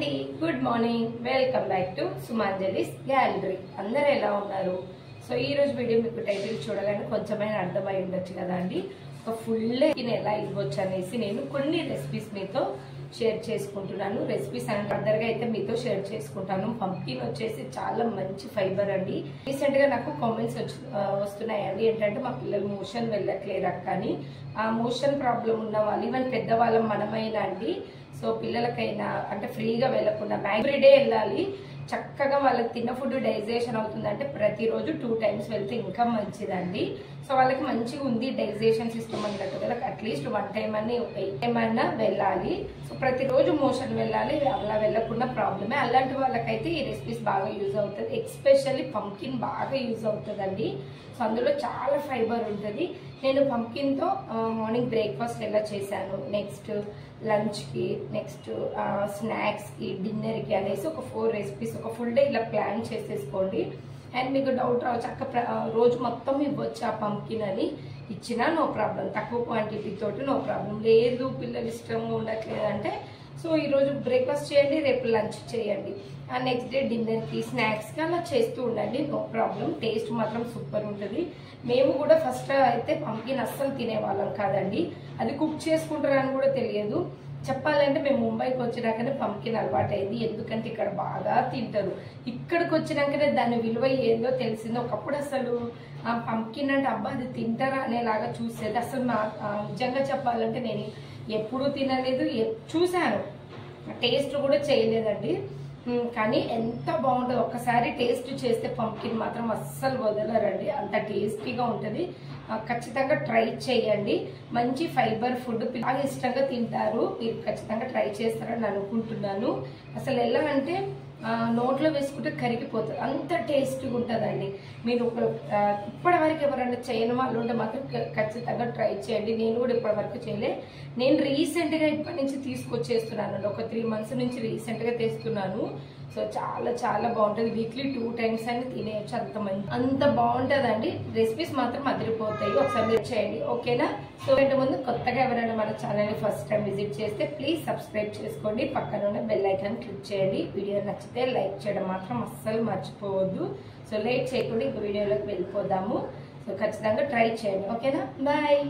అండి good morning welcome back to Sumanjali's gallery అందరు ఎలా ఉన్నారు సో ఈ రోజు వీడియో మీకు టైటిల్ చూడగానే కొంచెమైనా అర్థమై ఉండొచ్చు కదా అండి ఒక ఫుల్ ఎలా ఇవ్వచ్చు అనేసి నేను కొన్ని రెసిపీస్ మీతో షేర్ చేసుకుంటున్నాను రెసిపీస్ అందరిగా అయితే మీతో షేర్ చేసుకుంటాను పంకిన్ వచ్చేసి చాలా మంచి ఫైబర్ అండి రీసెంట్ గా నాకు కామెంట్స్ వస్తున్నాయండి ఏంటంటే మా పిల్లలు మోషన్ వెళ్ళట్లేరు అక్క అని ఆ మోషన్ ప్రాబ్లం ఉన్న వాళ్ళు ఈవెన్ పెద్దవాళ్ళం మనమైనా అండి సో పిల్లలకైనా అంటే ఫ్రీగా వెళ్ళకుండా ఎవ్రీడే వెళ్ళాలి చక్కగా వాళ్ళకి తిన్న ఫుడ్ డైజెషన్ అవుతుంది అంటే ప్రతిరోజు టూ టైమ్స్ వెళ్తే ఇంకా మంచిదండి సో వాళ్ళకి మంచిగా ఉంది డైజెషన్ సిస్టమ్ అన్నట్టు కదా అట్లీస్ట్ వన్ టైం అని టైం అయినా వెళ్ళాలి సో ప్రతిరోజు మోషన్ వెళ్ళాలి అలా వెళ్ళకుండా ప్రాబ్లమే అలాంటి వాళ్ళకైతే ఈ రెసిపీస్ బాగా యూజ్ అవుతుంది ఎక్స్పెషల్లీ పంకిన్ బాగా యూజ్ అవుతుందండి సో అందులో చాలా ఫైబర్ ఉంటుంది నేను పంకిన్తో మార్నింగ్ బ్రేక్ఫాస్ట్ ఎలా చేశాను నెక్స్ట్ లంచ్కి నెక్స్ట్ స్నాక్స్కి డిన్నర్కి అనేసి ఒక ఫోర్ రెసిపీస్ ఒక ఫుల్ డే ఇలా ప్లాన్ చేసేసుకోండి అండ్ మీకు డౌట్ రావచ్చు అక్క ప్ర- ఆ, రోజు మొత్తం ఇవ్వచ్చు ఆ పంకిన్ అని ఇచ్చినా నో ప్రాబ్లం తక్కువ క్వాంటిటీ తోటి నో ప్రాబ్లం లేదు పిల్లలు ఇష్టంగా ఉండట్లేదు అంటే సో ఈరోజు బ్రేక్ఫాస్ట్ చేయండి రేపు లంచ్ చేయండి ఆ నెక్స్ట్ డే డిన్నర్కి స్నాక్స్కి అలా చేస్తూ ఉండండి నో ప్రాబ్లం టేస్ట్ మాత్రం సూపర్ ఉంటుంది మేము కూడా ఫస్ట్ అయితే పంకిన్ అస్సలు తినేవాళ్ళం కాదండి అది కుక్ చేసుకుంటారని కూడా తెలియదు చెప్పాలంటే మేము ముంబైకి వచ్చినాకనే పంకిన్ అలవాటైంది ఎందుకంటే ఇక్కడ బాగా తింటారు ఇక్కడికి వచ్చినాకనే దాని విలువ ఏందో తెలిసింది ఒకప్పుడు అసలు ఆ పంకిన్ అంటే అబ్బా అది తింటారా అనేలాగా చూసేది అసలు మా ఆ, నిజంగా చెప్పాలంటే నేను ఎప్పుడూ తినలేదు ఎప్- చూశాను టేస్ట్ కూడా చేయలేదండి ఉమ్, కానీ ఎంత బాగుంటుంది ఒక్కసారి టేస్ట్ చేస్తే పంకిన్ మాత్రం అస్సలు వదలరండి అంత టేస్టీగా ఉంటుంది ఆ, ఖచ్చితంగా ట్రై చేయండి మంచి ఫైబర్ ఫుడ్ బాగా ఇష్టంగా తింటారు మీరు ఖచ్చితంగా ట్రై చేస్తారని అనుకుంటున్నాను అసలు ఎలా అంటే ఆ, నోట్లో వేసుకుంటే కరిగిపోతుంది అంత టేస్టీగా ఉంటుందండి మీరు ఒక ఆ, ఇప్పటి వరకు ఎవరైనా చేయని వాళ్ళు ఉంటే మాత్రం ఖ- ఖచ్చితంగా ట్రై చేయండి నేను కూడా ఇప్పటి వరకు చేయలే నేను రీసెంట్గా ఇప్పటి నుంచి తీసుకొచ్చేస్తున్నాను ఒక త్రీ మంత్స్ నుంచి రీసెంట్గా తెస్తున్నాను సో చాలా చాలా బాగుంటుంది వీక్లీ టూ టైమ్స్ అని తినేయచ్చు అంత మంచి అంత బాగుంటుందండి రెసిపీస్ మాత్రం అదిరిపోతాయి ఒకసారి మీరు చేయండి ఓకేనా సో ఇంటి ముందు కొత్తగా ఎవరైనా మన ఛానల్ని ఫస్ట్ టైం విజిట్ చేస్తే ప్లీజ్ సబ్స్క్రైబ్ చేసుకోండి పక్కన ఉన్న బెల్ ఐకాన్ క్లిక్ చేయండి వీడియో నచ్చితే లైక్ చేయడం మాత్రం అస్సలు మర్చిపోవద్దు సో లేట్ చేయకుండా ఇంక వీడియోలోకి వెళ్ళిపోదాము సో ఖచ్చితంగా ట్రై చేయండి ఓకేనా బాయ్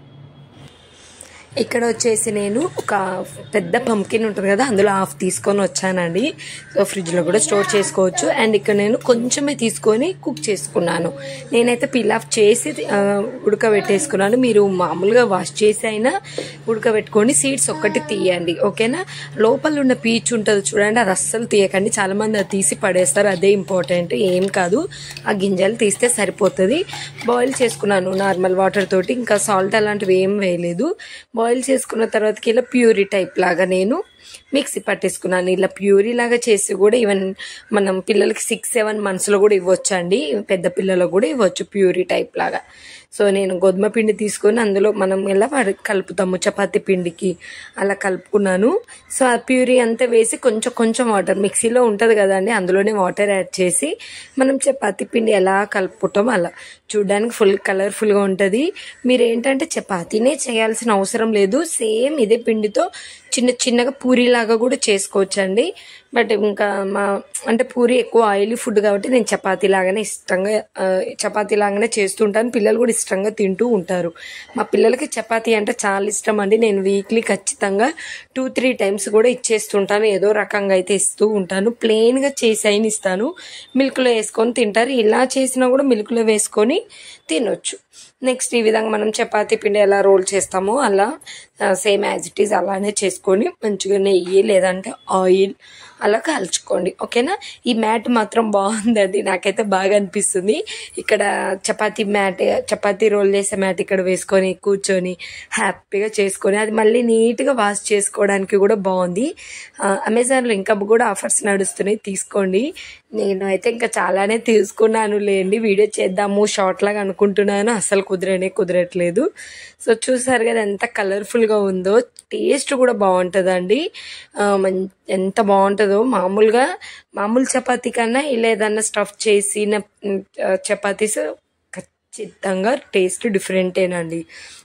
ఇక్కడ వచ్చేసి నేను ఒక పెద్ద పంకిన్ ఉంటుంది కదా అందులో హాఫ్ తీసుకొని వచ్చానండి సో ఫ్రిడ్జ్లో కూడా స్టోర్ చేసుకోవచ్చు అండ్ ఇక్కడ నేను కొంచెమే తీసుకొని కుక్ చేసుకున్నాను నేనైతే పిల్ ఆఫ్ చేసి ఆ, ఉడకబెట్టేసుకున్నాను మీరు మామూలుగా వాష్ చేసి అయినా ఉడకబెట్టుకొని సీడ్స్ ఒక్కటి తీయండి ఓకేనా లోపల ఉన్న పీచ్ ఉంటుంది చూడండి అది అస్సలు తీయకండి చాలా మంది అది తీసి పడేస్తారు అదే ఇంపార్టెంట్ ఏం కాదు ఆ గింజలు తీస్తే సరిపోతుంది బాయిల్ చేసుకున్నాను నార్మల్ వాటర్ తోటి ఇంకా సాల్ట్ అలాంటివి ఏం వేయలేదు బాయిల్ చేసుకున్న తర్వాతకి ఇలా ప్యూరీ టైప్ లాగా నేను మిక్సీ పట్టేసుకున్నాను ఇలా ప్యూరీ లాగా చేసి కూడా ఈవెన్ మనం పిల్లలకి సిక్స్ సెవెన్ మంత్స్లో కూడా ఇవ్వచ్చు అండి పెద్ద పిల్లలకు కూడా ఇవ్వచ్చు ప్యూరీ టైప్ లాగా సో నేను గోధుమ పిండి తీసుకొని అందులో మనం ఎలా వాడి- కలుపుతాము చపాతీ పిండికి అలా కలుపుకున్నాను సో ఆ ప్యూరీ అంతా వేసి కొంచెం కొంచెం వాటర్ మిక్సీలో ఉంటుంది కదండి అందులోనే వాటర్ యాడ్ చేసి మనం చపాతీ పిండి ఎలా కలుపుకుంటామో అలా చూడడానికి ఫుల్ కలర్ఫుల్గా ఉంటుంది మీరు ఏంటంటే చపాతీనే చేయాల్సిన అవసరం లేదు సేమ్ ఇదే పిండితో చిన్న చిన్నగా పూరీలాగా కూడా చేసుకోవచ్చండి బట్ ఇంకా మా అంటే పూరి ఎక్కువ ఆయిలీ ఫుడ్ కాబట్టి నేను చపాతీ లాగానే ఇష్టంగా ఆ, చపాతీ లాగానే చేస్తుంటాను పిల్లలు కూడా ఇష్టంగా తింటూ ఉంటారు మా పిల్లలకి చపాతీ అంటే చాలా ఇష్టం అండి నేను వీక్లీ ఖచ్చితంగా టూ త్రీ టైమ్స్ కూడా ఇచ్చేస్తుంటాను ఏదో రకంగా అయితే ఇస్తూ ఉంటాను ప్లెయిన్గా చేసి అయిన ఇస్తాను మిల్క్లో వేసుకొని తింటారు ఇలా చేసినా కూడా మిల్క్లో వేసుకొని తినొచ్చు నెక్స్ట్ ఈ విధంగా మనం చపాతీ పిండి ఎలా రోల్ చేస్తామో అలా సేమ్ యాజ్ ఇట్ ఈస్ అలానే చేసుకొని మంచిగా నెయ్యి లేదంటే ఆయిల్ అలా కాల్చుకోండి ఓకేనా ఈ మ్యాట్ మాత్రం బాగుందండి నాకైతే బాగా అనిపిస్తుంది ఇక్కడ చపాతీ మ్యాట్ చపాతీ రోల్ చేసే మ్యాట్ ఇక్కడ వేసుకొని కూర్చొని హ్యాపీగా చేసుకొని అది మళ్ళీ నీట్గా వాష్ చేసుకోవడానికి కూడా బాగుంది ఆ, అమెజాన్లో ఇంకా కూడా ఆఫర్స్ నడుస్తున్నాయి తీసుకోండి నేను అయితే ఇంకా చాలానే తీసుకున్నాను లేండి వీడియో చేద్దాము షార్ట్ లాగా అనుకుంటున్నాను అసలు కుదిరనే కుదరట్లేదు సో చూసారు కదా ఎంత కలర్ఫుల్గా ఉందో టేస్ట్ కూడా బాగుంటుందండి ఆ, మం- ఎంత బాగుంటుందో మామూలుగా మామూలు చపాతీ కన్నా ఇలా ఏదన్నా స్టఫ్ చేసిన చపాతీస్ ఖచ్చితంగా టేస్ట్ డిఫరెంటేనండి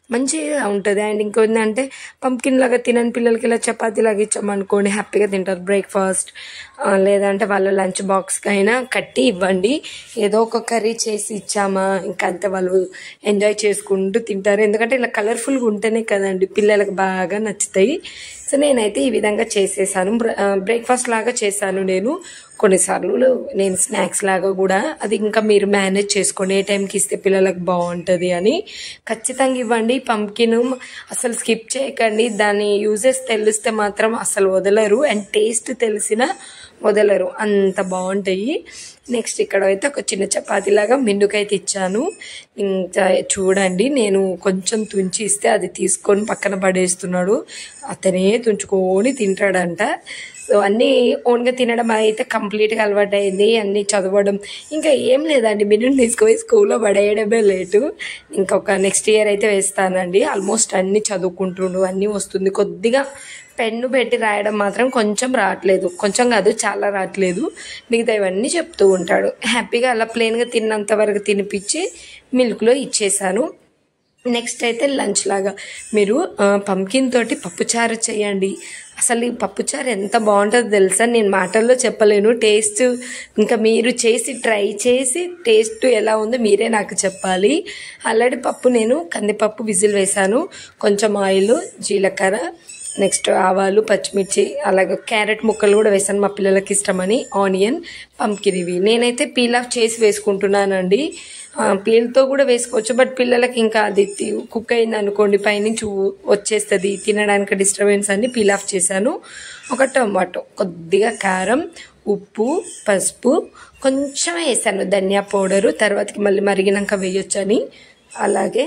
మంచిగా ఉంటుంది అండ్ ఇంకొందంటే పంకిన్ లాగా తినని పిల్లలకి ఇలా చపాతీ లాగా ఇచ్చామనుకోండి హ్యాపీగా తింటారు బ్రేక్ఫాస్ట్ లేదంటే వాళ్ళ లంచ్ బాక్స్కి అయినా కట్టి ఇవ్వండి ఏదో ఒక కర్రీ చేసి ఇచ్చామా ఇంకా అంతే వాళ్ళు ఎంజాయ్ చేసుకుంటూ తింటారు ఎందుకంటే ఇలా కలర్ఫుల్గా ఉంటేనే కదండి పిల్లలకు బాగా నచ్చుతాయి సో నేనైతే ఈ విధంగా చేసేసాను బ్రేక్ఫాస్ట్ లాగా చేశాను నేను కొన్నిసార్లు నేను స్నాక్స్ లాగా కూడా అది ఇంకా మీరు మేనేజ్ చేసుకోండి ఏ టైంకి ఇస్తే పిల్లలకు బాగుంటుంది అని ఖచ్చితంగా ఇవ్వండి పంకిన్ అసలు స్కిప్ చేయకండి దాని యూజెస్ తెలిస్తే మాత్రం అసలు వదలరు అండ్ టేస్ట్ తెలిసిన వదలరు అంత బాగుంటాయి నెక్స్ట్ ఇక్కడ అయితే ఒక చిన్న చపాతీ లాగా మిండుకైతే ఇచ్చాను ఇంకా చూడండి నేను కొంచెం తుంచి ఇస్తే అది తీసుకొని పక్కన పడేస్తున్నాడు అతనే తుంచుకొని తింటాడంట సో అన్నీ ఓన్గా తినడం అయితే కంప్లీట్గా అలవాటు అయింది అన్నీ చదవడం ఇంకా ఏం లేదండి మినిట్ తీసుకుపోయి స్కూల్లో పడేయడమే లేటు ఇంకొక నెక్స్ట్ ఇయర్ అయితే వేస్తానండి ఆల్మోస్ట్ అన్నీ చదువుకుంటుండు అన్నీ వస్తుంది కొద్దిగా పెన్ను పెట్టి రాయడం మాత్రం కొంచెం రావట్లేదు కొంచెం కాదు చాలా రావట్లేదు మిగతా ఇవన్నీ చెప్తూ ఉంటాడు హ్యాపీగా అలా ప్లెయిన్గా తిన్నంత వరకు తినిపించి మిల్క్లో ఇచ్చేసాను నెక్స్ట్ అయితే లంచ్ లాగా మీరు పంకిన్ తోటి పప్పుచారు చేయండి అసలు ఈ పప్పుచారు ఎంత బాగుంటుందో తెలుసా నేను మాటల్లో చెప్పలేను టేస్ట్ ఇంకా మీరు చేసి ట్రై చేసి టేస్ట్ ఎలా ఉందో మీరే నాకు చెప్పాలి ఆల్రెడీ పప్పు నేను కందిపప్పు విజిల్ వేశాను కొంచెం ఆయిల్ జీలకర్ర నెక్స్ట్ ఆవాలు పచ్చిమిర్చి అలాగే క్యారెట్ ముక్కలు కూడా వేసాను మా పిల్లలకి ఇష్టమని ఆనియన్ పంకిన్ ఇవి నేనైతే పీల్ ఆఫ్ చేసి వేసుకుంటున్నానండి పీల్తో కూడా వేసుకోవచ్చు బట్ పిల్లలకి ఇంకా అది కుక్ అయింది అనుకోండి పైనుంచి వచ్చేస్తుంది తినడానికి డిస్టర్బెన్స్ అని పీల్ ఆఫ్ చేశాను ఒక టొమాటో కొద్దిగా కారం ఉప్పు పసుపు కొంచెం వేసాను ధనియా పౌడరు తర్వాతకి మళ్ళీ మరిగినాక వేయొచ్చని అలాగే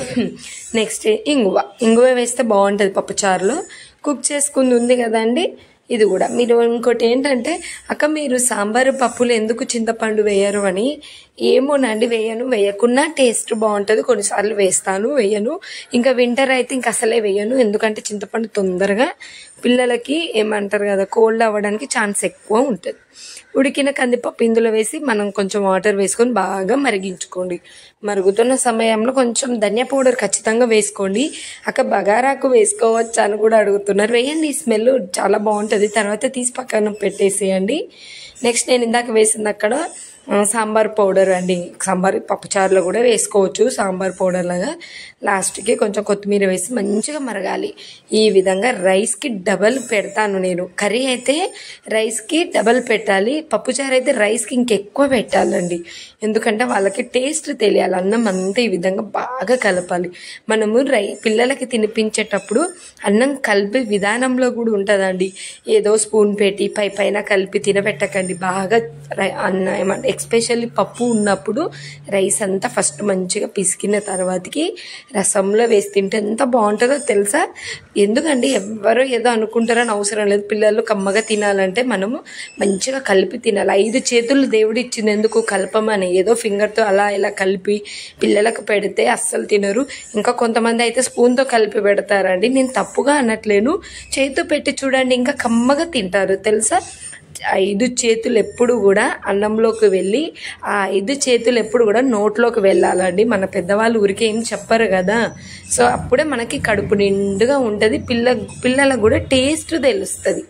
నెక్స్ట్ ఇంగువ ఇంగువ వేస్తే బాగుంటుంది పప్పుచారులో కుక్ చేసుకుంది ఉంది కదండి ఇది కూడా మీరు ఇంకోటి ఏంటంటే అక్క మీరు సాంబారు పప్పులు ఎందుకు చింతపండు వేయరు అని ఏమోనండి వేయను వేయకున్నా టేస్ట్ బాగుంటుంది కొన్నిసార్లు వేస్తాను వేయను ఇంకా వింటర్ అయితే ఇంకా అసలే వేయను ఎందుకంటే చింతపండు తొందరగా పిల్లలకి ఏమంటారు కదా కోల్డ్ అవ్వడానికి ఛాన్స్ ఎక్కువ ఉంటుంది ఉడికిన కందిపప్పు ఇందులో వేసి మనం కొంచెం వాటర్ వేసుకొని బాగా మరిగించుకోండి మరుగుతున్న సమయంలో కొంచెం ధనియా పౌడర్ ఖచ్చితంగా వేసుకోండి అక్క బగారాకు వేసుకోవచ్చు అని కూడా అడుగుతున్నారు వేయండి స్మెల్ చాలా బాగుంటుంది తర్వాత తీసి పక్కన పెట్టేసేయండి నెక్స్ట్ నేను ఇందాక వేసింది అక్కడ సాంబార్ పౌడర్ అండి సాంబార్ పప్పుచారులో కూడా వేసుకోవచ్చు సాంబార్ పౌడర్ లాగా లాస్ట్కి కొంచెం కొత్తిమీర వేసి మంచిగా మరగాలి ఈ విధంగా రైస్కి డబల్ పెడతాను నేను కర్రీ అయితే రైస్కి డబల్ పెట్టాలి పప్పుచారు అయితే రైస్కి ఇంకెక్కువ పెట్టాలండి ఎందుకంటే వాళ్ళకి టేస్ట్ తెలియాలి అన్నం అంతా ఈ విధంగా బాగా కలపాలి మనము రై పిల్లలకి తినిపించేటప్పుడు అన్నం కలిపే విధానంలో కూడా ఉంటుందండి ఏదో స్పూన్ పెట్టి పై పైన కలిపి తినబెట్టకండి బాగా అన్న ఏమంటే ఎక్స్పెషల్లీ పప్పు ఉన్నప్పుడు రైస్ అంతా ఫస్ట్ మంచిగా పిసికిన తర్వాతకి రసంలో వేసి తింటే ఎంత బాగుంటుందో తెలుసా ఎందుకండి ఎవరో ఏదో అనుకుంటారని అవసరం లేదు పిల్లలు కమ్మగా తినాలంటే మనము మంచిగా కలిపి తినాలి ఐదు చేతులు దేవుడు ఇచ్చింది ఎందుకు కలపమని ఏదో ఫింగర్తో అలా ఇలా కలిపి పిల్లలకు పెడితే అస్సలు తినరు ఇంకా కొంతమంది అయితే స్పూన్తో కలిపి పెడతారండి నేను తప్పుగా అనట్లేను చేతితో పెట్టి చూడండి ఇంకా కమ్మగా తింటారు తెలుసా ఐదు చేతులు ఎప్పుడు కూడా అన్నంలోకి వెళ్ళి ఆ ఐదు చేతులు ఎప్పుడు కూడా నోట్లోకి వెళ్ళాలండి మన పెద్దవాళ్ళు ఊరికే ఏం చెప్పరు కదా సో అప్పుడే మనకి కడుపు నిండుగా ఉంటుంది పిల్ల పిల్లలకు కూడా టేస్ట్ తెలుస్తుంది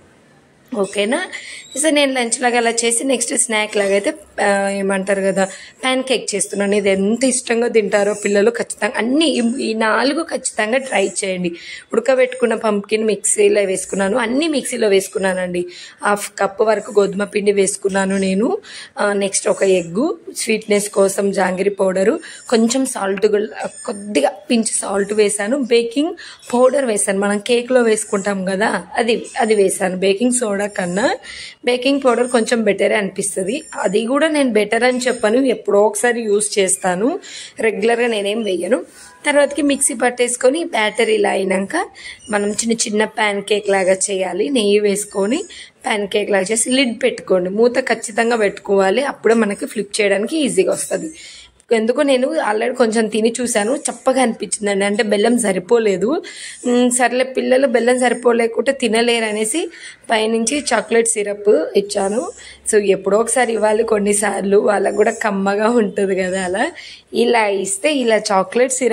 ఓకేనా సో నేను లంచ్ లాగా అలా చేసి నెక్స్ట్ స్నాక్ లాగా అయితే ఆ, ఏమంటారు కదా ప్యాన్ కేక్ చేస్తున్నాను ఇది ఎంత ఇష్టంగా తింటారో పిల్లలు ఖచ్చితంగా అన్ని ఈ- ఈ నాలుగు ఖచ్చితంగా ట్రై చేయండి ఉడకబెట్టుకున్న పంప్కిన్ మిక్సీలో వేసుకున్నాను అన్ని మిక్సీలో వేసుకున్నానండి హాఫ్ కప్ వరకు గోధుమ పిండి వేసుకున్నాను నేను నెక్స్ట్ ఒక ఎగ్గు స్వీట్నెస్ కోసం జాంగిరి పౌడరు కొంచెం సాల్ట్ కొద్దిగా పించ్ సాల్ట్ వేసాను బేకింగ్ పౌడర్ వేసాను మనం కేక్లో వేసుకుంటాం కదా అది అది వేసాను బేకింగ్ సోడా కన్నా బేకింగ్ పౌడర్ కొంచెం బెటర్ అనిపిస్తుంది అది కూడా నేను బెటర్ అని చెప్పను ఎప్పుడో ఒకసారి యూస్ చేస్తాను రెగ్యులర్గా నేనేం వేయను తర్వాతకి మిక్సీ పట్టేసుకొని బ్యాటర్ ఇలా అయినాక మనం చిన్న చిన్న ప్యాన్ కేక్ లాగా చేయాలి నెయ్యి వేసుకొని ప్యాన్ కేక్ లాగా చేసి లిడ్ పెట్టుకోండి మూత ఖచ్చితంగా పెట్టుకోవాలి అప్పుడే మనకి ఫ్లిప్ చేయడానికి ఈజీగా వస్తుంది ఎందుకు నేను ఆల్రెడీ కొంచెం తిని చూశాను చప్పగా అనిపించిందండి అంటే బెల్లం సరిపోలేదు మ్, సర్లే పిల్లలు బెల్లం సరిపోలేకుంటే తినలేరు అనేసి పైనుంచి చాక్లెట్ సిరప్ ఇచ్చాను సో ఎప్పుడో ఒకసారి ఇవ్వాలి కొన్నిసార్లు వాళ్ళకు కూడా కమ్మగా ఉంటుంది కదా అలా ఇలా ఇస్తే ఇలా చాక్లెట్ సిరప్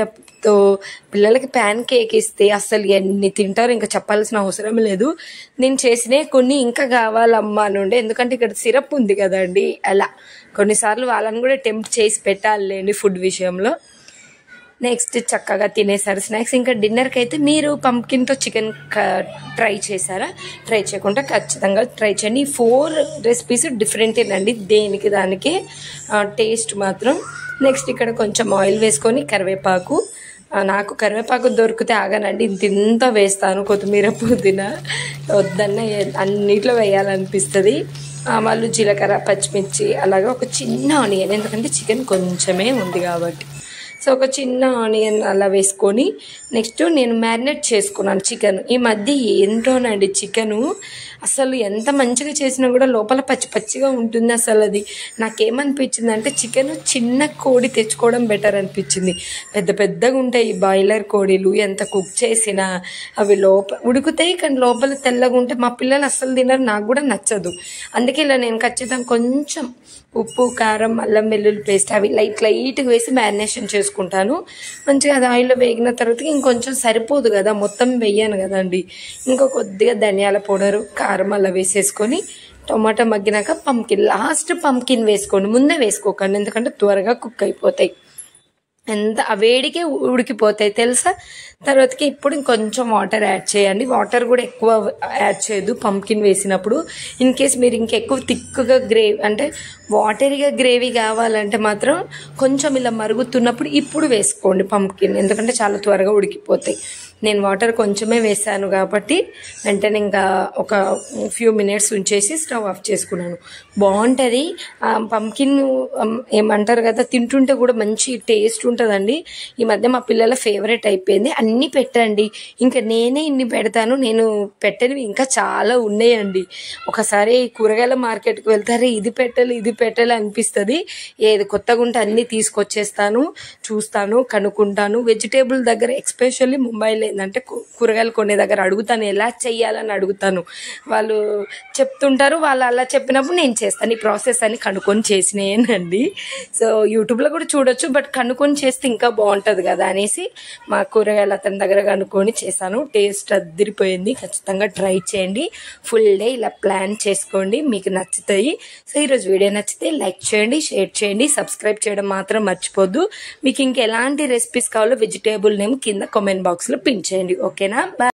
సో పిల్లలకి ప్యాన్ కేక్ ఇస్తే అసలు ఎన్ని తింటారు ఇంకా చెప్పాల్సిన అవసరం లేదు నేను చేసినే కొన్ని ఇంకా కావాలమ్మా అని ఉండే ఎందుకంటే ఇక్కడ సిరప్ ఉంది కదండి అలా కొన్నిసార్లు వాళ్ళని కూడా టెంప్ట్ చేసి పెట్టాలండి ఫుడ్ విషయంలో నెక్స్ట్ చక్కగా తినేసారు స్నాక్స్ ఇంకా డిన్నర్కి అయితే మీరు పంకిన్తో చికెన్ ట్రై చేశారా ట్రై చేయకుండా ఖచ్చితంగా ట్రై చేయండి ఈ ఫోర్ రెసిపీస్ డిఫరెంటేనండి దేనికి దానికి టేస్ట్ మాత్రం నెక్స్ట్ ఇక్కడ కొంచెం ఆయిల్ వేసుకొని కరివేపాకు ఆ, నాకు కరివేపాకు దొరికితే ఆగానండి ఇంత ఇంత వేస్తాను కొత్తిమీర పుదీనా వద్దన్న ఏ- అన్నిట్లో వేయాలనిపిస్తుంది వాళ్ళు జీలకర్ర పచ్చిమిర్చి అలాగే ఒక చిన్న ఆనియన్ ఎందుకంటే చికెన్ కొంచెమే ఉంది కాబట్టి సో ఒక చిన్న ఆనియన్ అలా వేసుకొని నెక్స్ట్ నేను మ్యారినేట్ చేసుకున్నాను చికెన్ ఈ మధ్య ఏంటోనండి చికెను అసలు ఎంత మంచిగా చేసినా కూడా లోపల పచ్చి పచ్చిగా ఉంటుంది అసలు అది నాకేమనిపించింది అంటే చికెన్ చిన్న కోడి తెచ్చుకోవడం బెటర్ అనిపించింది పెద్ద పెద్దగా ఉంటాయి ఈ బాయిలర్ కోడిలు ఎంత కుక్ చేసినా అవి లోపల ఉడుకుతాయి కానీ లోపల తెల్లగా ఉంటే మా పిల్లలు అస్సలు తినరు నాకు కూడా నచ్చదు అందుకే ఇలా నేను ఖచ్చితంగా కొంచెం ఉప్పు కారం అల్లం వెల్లుల్లి పేస్ట్ అవి లైట్ లైట్గా వేసి మ్యారినేషన్ చేసుకుంటాను మంచిగా అది ఆయిల్లో వేగిన తర్వాత ఇంకొంచెం సరిపోదు కదా మొత్తం వేయను కదండి ఇంకో కొద్దిగా ధనియాల పౌడరు కారం అలా వేసేసుకొని టొమాటో మగ్గినాక పంకిన్ లాస్ట్ పంకిన్ వేసుకోండి ముందే వేసుకోకండి ఎందుకంటే త్వరగా కుక్ అయిపోతాయి ఎంత ఆ వేడికే ఉడికిపోతాయి తెలుసా తర్వాతకి ఇప్పుడు ఇంకొంచెం వాటర్ యాడ్ చేయండి వాటర్ కూడా ఎక్కువ యాడ్ చేయొద్దు పంకిన్ వేసినప్పుడు ఇన్ కేస్ మీరు ఇంకెక్కువ థిక్గా గ్రేవీ అంటే వాటరీగా గ్రేవీ కావాలంటే మాత్రం కొంచెం ఇలా మరుగుతున్నప్పుడు ఇప్పుడు వేసుకోండి పంకిన్ ఎందుకంటే చాలా త్వరగా ఉడికిపోతాయి నేను వాటర్ కొంచెమే వేసాను కాబట్టి వెంటనే ఇంకా ఒక ఫ్యూ మినిట్స్ ఉంచేసి స్టవ్ ఆఫ్ చేసుకున్నాను బాగుంటుంది పంకిన్ ఏమంటారు కదా తింటుంటే కూడా మంచి టేస్ట్ ఉంటుందండి ఈ మధ్య మా పిల్లల ఫేవరెట్ అయిపోయింది అన్నీ పెట్టండి ఇంకా నేనే ఇన్ని పెడతాను నేను పెట్టనివి ఇంకా చాలా ఉన్నాయండి ఒకసారి కూరగాయల మార్కెట్కి వెళ్తారే ఇది పెట్టాలి ఇది పెట్టాలి అనిపిస్తుంది ఏది కొత్తగా ఉంటే అన్నీ తీసుకొచ్చేస్తాను చూస్తాను కనుక్కుంటాను వెజిటేబుల్ దగ్గర ఎక్స్పెషల్లీ ముంబైలో ఏంటంటే కూ- కూరగాయలు కొనే దగ్గర అడుగుతాను ఎలా చెయ్యాలని అడుగుతాను వాళ్ళు చెప్తుంటారు వాళ్ళు అలా చెప్పినప్పుడు నేను చేస్తాను ఈ ప్రాసెస్ అని కనుక్కొని చేసినాయేనండి సో యూట్యూబ్లో కూడా చూడొచ్చు బట్ కనుక్కొని చేస్తే ఇంకా బాగుంటుంది కదా అనేసి మా కూరగాయలు అతని దగ్గర కనుక్కొని చేశాను టేస్ట్ అదిరిపోయింది ఖచ్చితంగా ట్రై చేయండి ఫుల్ డే ఇలా ప్లాన్ చేసుకోండి మీకు నచ్చుతాయి సో ఈరోజు వీడియో నచ్చితే లైక్ చేయండి షేర్ చేయండి సబ్స్క్రైబ్ చేయడం మాత్రం మర్చిపోద్దు మీకు ఇంకెలాంటి రెసిపీస్ కావాలో వెజిటేబుల్ నేమ్ కింద కామెంట్ బాక్స్లో పిన్ చేయండి ఓకేనా బాయ్